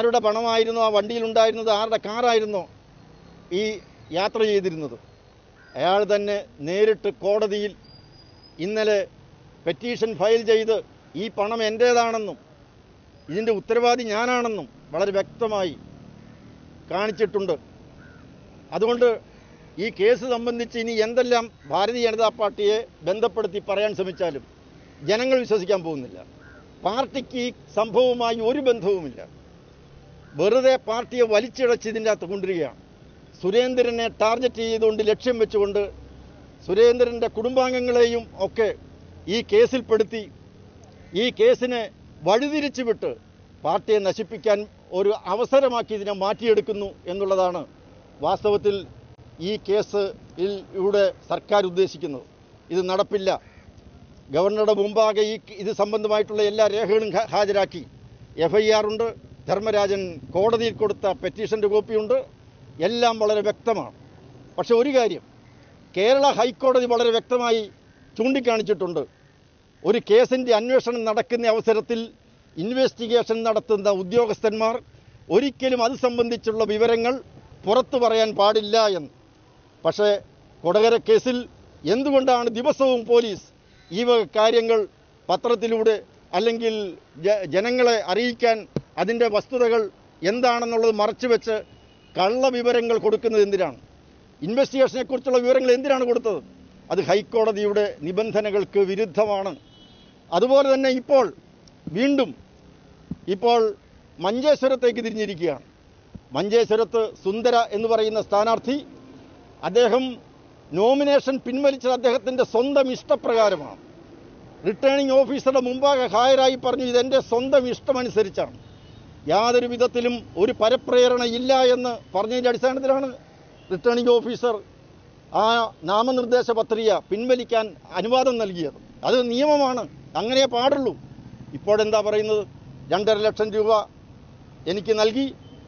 ആരുടെ പണമായിരുന്നു ആ വണ്ടിയിലുണ്ടായിരുന്നത് ആരുടെ കാറായിരുന്നോ ഈ യാത്ര ചെയ്തിരുന്നത് അയാൾ തന്നെ നേരിട്ട് കോടതിയിൽ ഇന്നലെ പെറ്റീഷൻ ഫയൽ ചെയ്ത് ഈ പണം എൻ്റേതാണെന്നും ഇതിൻ്റെ ഉത്തരവാദി ഞാനാണെന്നും വളരെ വ്യക്തമായി കാണിച്ചിട്ടുണ്ട് അതുകൊണ്ട് ഈ കേസ് സംബന്ധിച്ച് ഇനി എന്തെല്ലാം ഭാരതീയ ജനതാ പാർട്ടിയെ ബന്ധപ്പെടുത്തി പറയാൻ ശ്രമിച്ചാലും ജനങ്ങൾ വിശ്വസിക്കാൻ പോകുന്നില്ല പാർട്ടിക്ക് ഈ സംഭവവുമായി ഒരു ബന്ധവുമില്ല വെറുതെ പാർട്ടിയെ വലിച്ചിഴച്ച് ഇതിൻ്റെ അകത്ത് കൊണ്ടിരിക്കുകയാണ് സുരേന്ദ്രനെ ടാർഗറ്റ് ചെയ്തുകൊണ്ട് ലക്ഷ്യം വെച്ചുകൊണ്ട് സുരേന്ദ്രൻ്റെ കുടുംബാംഗങ്ങളെയും ഒക്കെ ഈ കേസിൽപ്പെടുത്തി ഈ കേസിനെ വഴിതിരിച്ചു വിട്ട് പാർട്ടിയെ നശിപ്പിക്കാൻ ഒരു അവസരമാക്കി ഇതിനെ മാറ്റിയെടുക്കുന്നു എന്നുള്ളതാണ് വാസ്തവത്തിൽ ഈ കേസിലൂടെ സർക്കാർ ഉദ്ദേശിക്കുന്നത് ഇത് നടപ്പില്ല ഗവർണറുടെ മുമ്പാകെ ഈ ഇത് സംബന്ധമായിട്ടുള്ള എല്ലാ രേഖകളും ഹാ- ഹാജരാക്കി എഫ് ഐ ആർ ഉണ്ട് ധർമ്മരാജൻ കോടതിയിൽ കൊടുത്ത പെറ്റീഷൻ്റെ കോപ്പിയുണ്ട് എല്ലാം വളരെ വ്യക്തമാണ് പക്ഷെ ഒരു കാര്യം കേരള ഹൈക്കോടതി വളരെ വ്യക്തമായി ചൂണ്ടിക്കാണിച്ചിട്ടുണ്ട് ഒരു കേസിൻ്റെ അന്വേഷണം നടക്കുന്ന അവസരത്തിൽ ഇൻവെസ്റ്റിഗേഷൻ നടത്തുന്ന ഉദ്യോഗസ്ഥന്മാർ ഒരിക്കലും അത് സംബന്ധിച്ചുള്ള വിവരങ്ങൾ പുറത്തു പറയാൻ പാടില്ല എന്ന് പക്ഷേ കൊടകര കേസിൽ എന്തുകൊണ്ടാണ് ദിവസവും പോലീസ് ഈ വക കാര്യങ്ങൾ പത്രത്തിലൂടെ അല്ലെങ്കിൽ ജ- ജനങ്ങളെ അറിയിക്കാൻ അതിൻ്റെ വസ്തുതകൾ എന്താണെന്നുള്ളത് മറച്ചുവെച്ച് കള്ള വിവരങ്ങൾ കൊടുക്കുന്നത് എന്തിനാണ് ഇൻവെസ്റ്റിഗേഷനെ കുറിച്ചുള്ള വിവരങ്ങൾ എന്തിനാണ് കൊടുത്തത് അത് ഹൈക്കോടതിയുടെ നിബന്ധനകൾക്ക് വിരുദ്ധമാണ് അതുപോലെ തന്നെ ഇപ്പോൾ വീണ്ടും ഇപ്പോൾ മഞ്ചേശ്വരത്തേക്ക് തിരിഞ്ഞിരിക്കുകയാണ് മഞ്ചേശ്വരത്ത് സുന്ദര എന്ന് പറയുന്ന സ്ഥാനാർത്ഥി അദ്ദേഹം നോമിനേഷൻ പിൻവലിച്ചത് അദ്ദേഹത്തിൻ്റെ സ്വന്തം ഇഷ്ടപ്രകാരമാണ് റിട്ടേണിംഗ് ഓഫീസറുടെ മുമ്പാകെ ഹായരായി പറഞ്ഞു ഇതെൻ്റെ സ്വന്തം ഇഷ്ടമനുസരിച്ചാണ് യാതൊരു വിധത്തിലും ഒരു പരപ്രേരണ ഇല്ല എന്ന് പറഞ്ഞതിൻ്റെ അടിസ്ഥാനത്തിലാണ് റിട്ടേണിംഗ് ഓഫീസർ ആ നാമനിർദ്ദേശ പത്രിക പിൻവലിക്കാൻ അനുവാദം നൽകിയത് അത് നിയമമാണ് അങ്ങനെ പാടുള്ളൂ ഇപ്പോഴെന്താ പറയുന്നത് രണ്ടര ലക്ഷം രൂപ എനിക്ക് നൽകി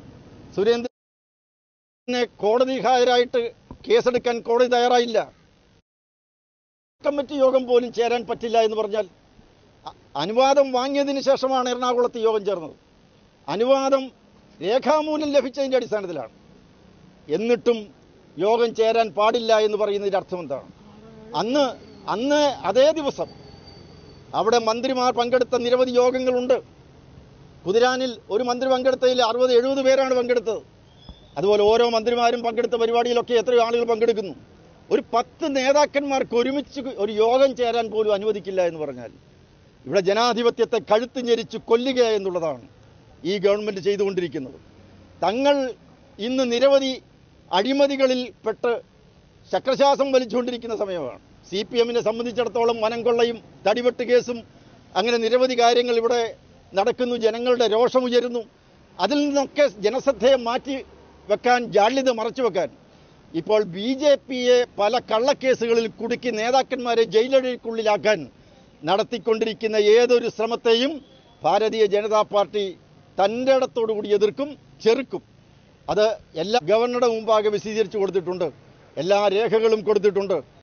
സുരേന്ദ്രനെ കോടതി ഹാജരായിട്ട് കേസെടുക്കാൻ കോടതി തയ്യാറായില്ല കമ്മിറ്റി യോഗം പോലും ചേരാൻ പറ്റില്ല എന്ന് പറഞ്ഞാൽ അ- അനുവാദം വാങ്ങിയതിന് ശേഷമാണ് എറണാകുളത്ത് യോഗം ചേർന്നത് അനുവാദം രേഖാമൂലം ലഭിച്ചതിൻ്റെ അടിസ്ഥാനത്തിലാണ് എന്നിട്ടും യോഗം ചേരാൻ പാടില്ല എന്ന് പറയുന്നതിൻ്റെ അർത്ഥം എന്താണ് അന്ന് അന്ന് അതേ ദിവസം അവിടെ മന്ത്രിമാർ പങ്കെടുത്ത നിരവധി യോഗങ്ങളുണ്ട് കുതിരാനിൽ ഒരു മന്ത്രി പങ്കെടുത്തതിൽ അറുപത് എഴുപത് പേരാണ് പങ്കെടുത്തത് അതുപോലെ ഓരോ മന്ത്രിമാരും പങ്കെടുത്ത പരിപാടിയിലൊക്കെ എത്രയോ ആളുകൾ പങ്കെടുക്കുന്നു ഒരു പത്ത് നേതാക്കന്മാർക്ക് ഒരുമിച്ച് ഒരു യോഗം ചേരാൻ പോലും അനുവദിക്കില്ല എന്ന് പറഞ്ഞാൽ ഇവിടെ ജനാധിപത്യത്തെ കഴുത്ത് ഞെരിച്ച് കൊല്ലുക എന്നുള്ളതാണ് ഈ ഗവൺമെൻറ് ചെയ്തുകൊണ്ടിരിക്കുന്നത് തങ്ങൾ ഇന്ന് നിരവധി അഴിമതികളിൽ പെട്ട് ചക്രശ്വാസം വലിച്ചുകൊണ്ടിരിക്കുന്ന സമയമാണ് സി പി എമ്മിനെ സംബന്ധിച്ചിടത്തോളം വനംകൊള്ളയും തടിവെട്ട് കേസും അങ്ങനെ നിരവധി കാര്യങ്ങൾ ഇവിടെ നടക്കുന്നു ജനങ്ങളുടെ രോഷമുയരുന്നു അതിൽ നിന്നൊക്കെ ജനശ്രദ്ധയെ മാറ്റി വെക്കാൻ ജാള്യത മറച്ചു വെക്കാൻ ഇപ്പോൾ ബി ജെ പിയെ പല കള്ളക്കേസുകളിൽ കുടുക്കി നേതാക്കന്മാരെ ജയിലഴിക്കുള്ളിലാക്കാൻ നടത്തിക്കൊണ്ടിരിക്കുന്ന ഏതൊരു ശ്രമത്തെയും ഭാരതീയ ജനതാ പാർട്ടി തൻ്റെ ഇടത്തോടുകൂടി എതിർക്കും ചെറുക്കും അത് എല്ലാ ഗവർണറുടെ മുമ്പാകെ വിശദീകരിച്ചു കൊടുത്തിട്ടുണ്ട് എല്ലാ രേഖകളും കൊടുത്തിട്ടുണ്ട്